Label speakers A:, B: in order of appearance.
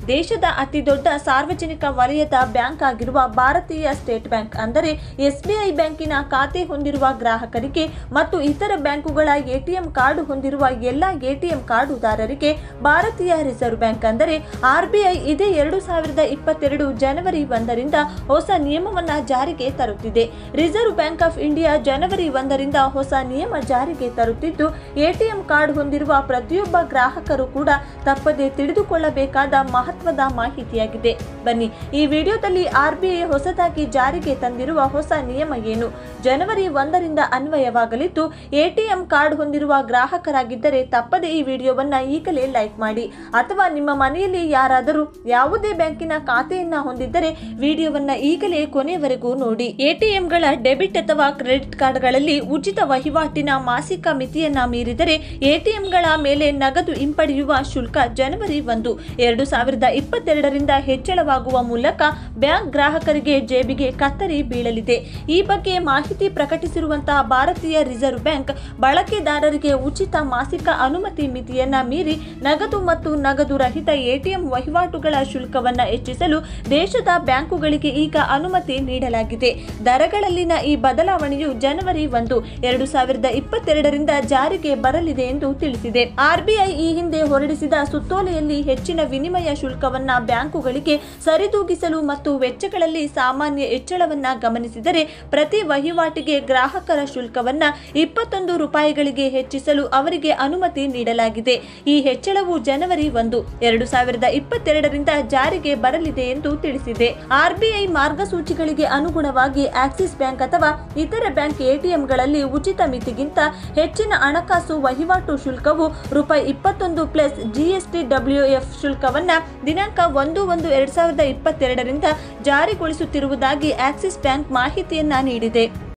A: ದೇಶದ ಅತಿದೊಡ್ಡ ಸಾರ್ವಜನಿಕ ವಲಯದ ಬ್ಯಾಂಕ್ ಆಗಿರುವ ಭಾರತೀಯ ಸ್ಟೇಟ್ ಬ್ಯಾಂಕ್ ಅಂದರೆ ಎಸ್ಬಿಐ ಬ್ಯಾಂಕಿನ ಖಾತೆ ಹೊಂದಿರುವ ಗ್ರಾಹಕರಿಗೆ ಮತ್ತು ಇತರ ಬ್ಯಾಂಕುಗಳ ಎಟಿಎಂ ಕಾರ್ಡು ಹೊಂದಿರುವ ಎಲ್ಲ ಎಟಿಎಂ ಕಾರ್ಡುದಾರರಿಗೆ ಭಾರತೀಯ ರಿಸರ್ವ್ ಬ್ಯಾಂಕ್ ಅಂದರೆ ಆರ್ಬಿಐ ಇದೇ ಎರಡು ಸಾವಿರದ ಇಪ್ಪತ್ತೆರಡು ಜನವರಿ ಒಂದರಿಂದ ಹೊಸ ನಿಯಮವನ್ನ ಜಾರಿಗೆ ತರುತ್ತಿದೆ ರಿಸರ್ವ್ ಬ್ಯಾಂಕ್ ಆಫ್ ಇಂಡಿಯಾ ಜನವರಿ ಒಂದರಿಂದ ಹೊಸ ನಿಯಮ ಜಾರಿಗೆ ತರುತ್ತಿದ್ದು ಎಟಿಎಂ ಕಾರ್ಡ್ ಹೊಂದಿರುವ ಪ್ರತಿಯೊಬ್ಬ ಗ್ರಾಹಕರು ಕೂಡ ತಪ್ಪದೆ ತಿಳಿದುಕೊಳ್ಳಬೇಕಾದ ಮಹತ್ವದ ಮಾಹಿತಿಯಾಗಿದೆ ಬನ್ನಿ ಈ ವಿಡಿಯೋದಲ್ಲಿ ಆರ್ಬಿಐ ಹೊಸದಾಗಿ ಜಾರಿಗೆ ತಂದಿರುವ ಹೊಸ ನಿಯಮ ಏನು ಜನವರಿ ಒಂದರಿಂದ ಅನ್ವಯವಾಗಲಿದ್ದು ಎಟಿಎಂ ಕಾರ್ಡ್ ಹೊಂದಿರುವ ಗ್ರಾಹಕರಾಗಿದ್ದರೆ ತಪ್ಪದೆ ಈ ವಿಡಿಯೋವನ್ನ ಈಗಲೇ ಲೈಕ್ ಮಾಡಿ ಅಥವಾ ನಿಮ್ಮ ಮನೆಯಲ್ಲಿ ಯಾರಾದರೂ ಯಾವುದೇ ಬ್ಯಾಂಕಿನ ಖಾತೆಯನ್ನ ಹೊಂದಿದ್ದರೆ ವಿಡಿಯೋವನ್ನ ಈಗಲೇ ಕೊನೆಯವರೆಗೂ ನೋಡಿ ಎಟಿಎಂಗಳ ಡೆಬಿಟ್ ಅಥವಾ ಕ್ರೆಡಿಟ್ ಕಾರ್ಡ್ಗಳಲ್ಲಿ ಉಚಿತ ವಹಿವಾಟಿನ ಮಾಸಿಕ ಮಿತಿಯನ್ನ ಮೀರಿದರೆ ಎಟಿಎಂಗಳ ಮೇಲೆ ನಗದು ಹಿಂಪಡೆಯುವ ಶುಲ್ಕ ಜನವರಿ ಒಂದು ಎರಡು ಸಾವಿರದ ಇಪ್ಪತ್ತೆರಡರಿಂದ ಹೆಚ್ಚಳವಾಗುವ ಮೂಲಕ ಬ್ಯಾಂಕ್ ಗ್ರಾಹಕರಿಗೆ ಜೇಬಿಗೆ ಕತ್ತರಿ ಬೀಳಲಿದೆ ಈ ಬಗ್ಗೆ ಮಾಹಿತಿ ಪ್ರಕಟಿಸಿರುವಂತಹ ಭಾರತೀಯ ರಿಸರ್ವ್ ಬ್ಯಾಂಕ್ ಬಳಕೆದಾರರಿಗೆ ಉಚಿತ ಮಾಸಿಕ ಅನುಮತಿ ಮಿತಿಯನ್ನ ಮೀರಿ ನಗದು ಮತ್ತು ನಗದು ರಹಿತ ಎಟಿಎಂ ವಹಿವಾಟುಗಳ ಶುಲ್ಕವನ್ನ ಹೆಚ್ಚಿಸಲು ದೇಶದ ಬ್ಯಾಂಕುಗಳಿಗೆ ಈಗ ಅನುಮತಿ ನೀಡಲಾಗಿದೆ ದರಗಳಲ್ಲಿನ ಈ ಬದಲಾವಣೆಯು ಜನವರಿ ಒಂದು ಎರಡು ಸಾವಿರದ ಇಪ್ಪತ್ತೆರಡರಿಂದ ಜಾರಿಗೆ ಬರಲಿದೆ ಎಂದು ತಿಳಿಸಿದೆ ಆರ್ಬಿಐ ಈ ಹಿಂದೆ ಹೊರಡಿಸಿದ ಸುತ್ತೋಲೆಯಲ್ಲಿ ಹೆಚ್ಚಿನ ವಿನಿಮಯ ಶುಲ್ಕವನ್ನ ಬ್ಯಾಂಕುಗಳಿಗೆ ಸರಿದೂಗಿಸಲು ಮತ್ತು ವೆಚ್ಚಗಳಲ್ಲಿ ಸಾಮಾನ್ಯ ಹೆಚ್ಚಳವನ್ನ ಗಮನಿಸಿದರೆ ಪ್ರತಿ ವಹಿವಾಟಿಗೆ ಗ್ರಾಹಕರ ಶುಲ್ಕವನ್ನ ಇಪ್ಪತ್ತೊಂದು ರೂಪಾಯಿಗಳಿಗೆ ಹೆಚ್ಚಿಸಲು ಅವರಿಗೆ ಅನುಮತಿ ನೀಡಲಾಗಿದೆ ಈ ಹೆಚ್ಚಳವು ಜನವರಿ ಒಂದು ಎರಡು ಸಾವಿರದ ಇಪ್ಪತ್ತೆರಡರಿಂದ ಜಾರಿಗೆ ಬರಲಿದೆ ಎಂದು ತಿಳಿಸಿದೆ ಆರ್ಬಿಐ ಮಾರ್ಗಸೂಚಿಗಳಿಗೆ ಅನುಗುಣವಾಗಿ ಆಕ್ಸಿಸ್ ಬ್ಯಾಂಕ್ ಅಥವಾ ಇತರ ಬ್ಯಾಂಕ್ ಎಟಿಎಂಗಳಲ್ಲಿ ಉಚಿತ ಮಿತಿಗಿಂತ ಹೆಚ್ಚಿನ ಹಣಕಾಸು ವಹಿವಾಟು ಶುಲ್ಕವು ರೂಪಾಯಿ ಇಪ್ಪತ್ತೊಂದು ಪ್ಲಸ್ ಜಿಎಸ್ಟಿ ಡಬ್ಲ್ಯೂಎಫ್ ಶುಲ್ಕವನ್ನ ದಿನಾಂಕ ಒಂದು ಒಂದು ಎರಡ್ ಸಾವಿರದ ಇಪ್ಪತ್ತೆರಡರಿಂದ ಜಾರಿಗೊಳಿಸುತ್ತಿರುವುದಾಗಿ ಆಕ್ಸಿಸ್ ಬ್ಯಾಂಕ್ ಮಾಹಿತಿಯನ್ನ ನೀಡಿದೆ